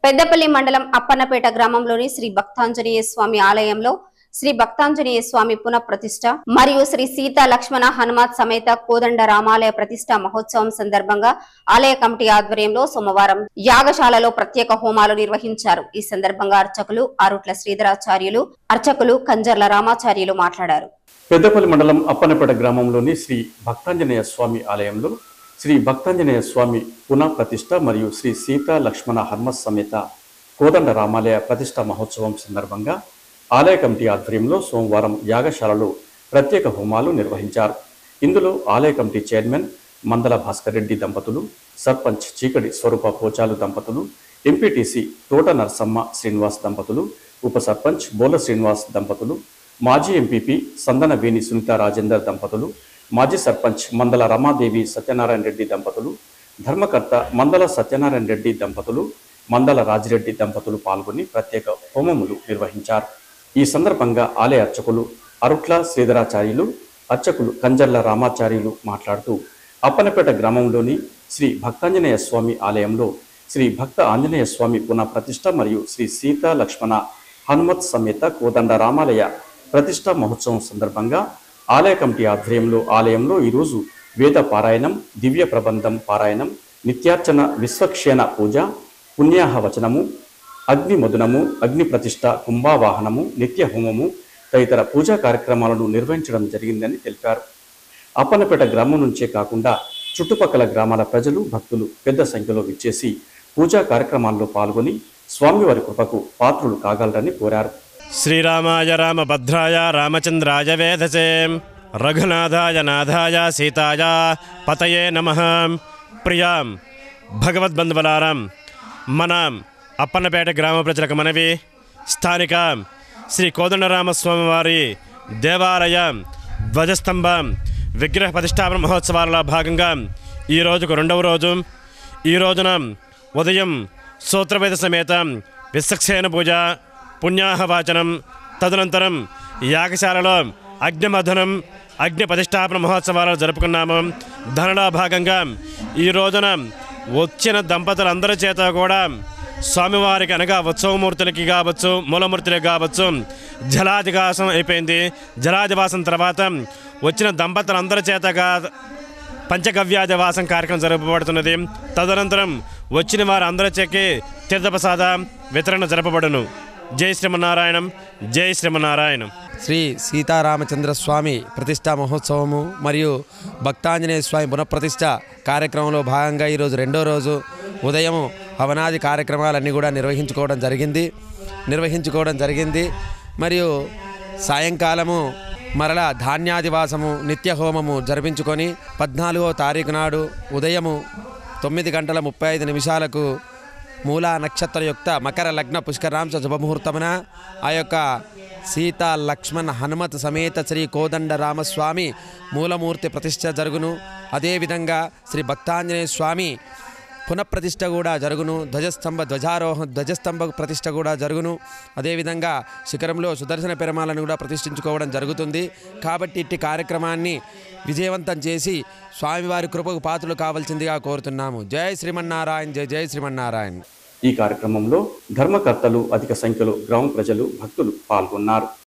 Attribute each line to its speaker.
Speaker 1: పెద్దపల్లి మండలం అప్పన్నపేట గ్రామంలోని శ్రీ భక్తాంజనేయ స్వామి ఆలయంలో శ్రీ భక్తాంజనేయ స్వామి పునఃప్రతిష్ఠ మరియు శ్రీ సీతా లక్ష్మణ హనుమాత్ సమేత కోదండ రామాలయ ప్రతిష్ట మహోత్సవం సందర్భంగా ఆలయ కమిటీ ఆధ్వర్యంలో సోమవారం యాగశాలలో ప్రత్యేక హోమాలు నిర్వహించారు ఈ సందర్భంగా అర్చకులు ఆరుట్ల శ్రీధరాచార్యులు అర్చకులు కంజర్ల రామాచార్యులు మాట్లాడారు
Speaker 2: పెద్దపల్లి మండలం అప్పనపేట గ్రామంలోని శ్రీ భక్తాంజనేయ స్వామి ఆలయంలో శ్రీ భక్తాంజనేయ స్వామి పునః ప్రతిష్ట మరియు శ్రీ సీతా లక్ష్మణ హనుమ సమేత కోదండ రామాలయ ప్రతిష్ట మహోత్సవం సందర్భంగా ఆలయ కమిటీ ఆధ్వర్యంలో సోమవారం యాగశాలలో ప్రత్యేక హోమాలు నిర్వహించారు ఇందులో ఆలయ కమిటీ చైర్మన్ మందల భాస్కర్ రెడ్డి దంపతులు సర్పంచ్ చీకటి స్వరూప పోచాలు దంపతులు ఎంపీటీసీ తోట నరసమ్మ శ్రీనివాస్ దంపతులు ఉప సర్పంచ్ బోల శ్రీనివాస్ దంపతులు మాజీ ఎంపీపీ సందన వేణి సునీత రాజేందర్ దంపతులు మాజీ సర్పంచ్ మందల రమాదేవి సత్యనారాయణ రెడ్డి దంపతులు ధర్మకర్త మందల సత్యనారాయణ రెడ్డి దంపతులు మందల రాజిరెడ్డి దంపతులు పాల్గొని ప్రత్యేక హోమములు నిర్వహించారు ఈ సందర్భంగా ఆలయ అర్చకులు అరుట్ల శ్రీధరాచార్యులు అర్చకులు కంజర్ల రామాచార్యులు మాట్లాడుతూ అప్పనపేట గ్రామంలోని శ్రీ భక్తాంజనేయ స్వామి ఆలయంలో శ్రీ భక్త ఆంజనేయ స్వామి పునః ప్రతిష్ట మరియు శ్రీ సీతా లక్ష్మణ హనుమత్ సమేత కోదండ రామాలయ ప్రతిష్ట మహోత్సవం సందర్భంగా ఆలయ కమిటీ ఆధ్వర్యంలో ఆలయంలో ఈరోజు వేద పారాయణం దివ్య ప్రబంధం పారాయణం నిత్యార్చన విశ్వక్షేణ పూజ పుణ్యాహ వచనము అగ్ని మధునము అగ్ని ప్రతిష్ట కుంభావాహనము నిత్య హోమము తదితర పూజా కార్యక్రమాలను నిర్వహించడం జరిగిందని తెలిపారు అప్పనపేట గ్రామం నుంచే కాకుండా చుట్టుపక్కల గ్రామాల ప్రజలు భక్తులు పెద్ద సంఖ్యలో విచ్చేసి పూజా కార్యక్రమాల్లో పాల్గొని స్వామివారి కృపకు పాత్రులు కాగలరని కోరారు
Speaker 3: శ్రీరామాయ రామభద్రాయ రామచంద్రాయ వేధసే రఘునాథాయ నాథాయ సీతాయ పతయే నమ ప్రియాం భగవద్బంధువలారం మన అప్పన్నపేట గ్రామ ప్రజలకు మనవి స్థానిక శ్రీ కోదండరామస్వామి వారి దేవాలయ ధ్వజస్తంభం విగ్రహ ప్రతిష్టాపన మహోత్సవాలలో భాగంగా ఈ రోజుకు రెండవ రోజు ఈ రోజున ఉదయం సూత్రవేద సమేతం విశ్వక్సేన పూజ పుణ్యాహవాచనం తదనంతరం యాగశాలలో అగ్నిమథనం అగ్ని ప్రతిష్టాపన మహోత్సవాలు జరుపుకున్నాము ధనలో భాగంగా ఈ రోజున వచ్చిన దంపతులందరి చేత కూడా స్వామివారికి అనగా ఉత్సవమూర్తులకి కావచ్చు మూలమూర్తులకి కావచ్చు జలాదివాసం అయిపోయింది జలాదివాసం తర్వాత వచ్చిన దంపతులందరి చేత కా పంచగవ్యాదివాసం కార్యక్రమం జరపబడుతున్నది తదనంతరం వచ్చిన వారు అందరి చెక్కి తీర్థప్రసాద వితరణ జరపబడును జై శ్రీమన్నారాయణం జై శ్రీమన్నారాయణం
Speaker 4: శ్రీ సీతారామచంద్ర స్వామి ప్రతిష్టా మహోత్సవము మరియు భక్తాంజనేయ స్వామి పునఃప్రతిష్ఠ కార్యక్రమంలో భాగంగా ఈరోజు రెండో రోజు ఉదయం హవనాది కార్యక్రమాలన్నీ కూడా నిర్వహించుకోవడం జరిగింది నిర్వహించుకోవడం జరిగింది మరియు సాయంకాలము మరలా ధాన్యాదివాసము నిత్య హోమము జరిపించుకొని పద్నాలుగో తారీఖు నాడు ఉదయము తొమ్మిది గంటల ముప్పై ఐదు నిమిషాలకు మూలా నక్షత్రయుక్త మకర లగ్న పుష్కరాంశ శుభముహూర్తమున ఆ యొక్క సీత లక్ష్మణ్ హనుమత్ సమేత శ్రీ కోదండ రామస్వామి మూలమూర్తి ప్రతిష్ఠ జరుగును అదేవిధంగా శ్రీ భక్తాంజనేయ స్వామి పునఃప్రతిష్ఠ కూడా జరుగును ధ్వజస్తంభ ధ్వజారోహణ ధ్వజస్తంభ ప్రతిష్ఠ కూడా జరుగును అదేవిధంగా శిఖరంలో సుదర్శన పెరమాలను కూడా ప్రతిష్ఠించుకోవడం జరుగుతుంది కాబట్టి ఇట్టి కార్యక్రమాన్ని విజయవంతం చేసి స్వామివారి కృపకు పాత్రలు కావాల్సిందిగా కోరుతున్నాము జై శ్రీమన్నారాయణ జై జై శ్రీమన్నారాయణ
Speaker 2: ఈ కార్యక్రమంలో ధర్మకర్తలు అధిక సంఖ్యలో గ్రామ ప్రజలు భక్తులు పాల్గొన్నారు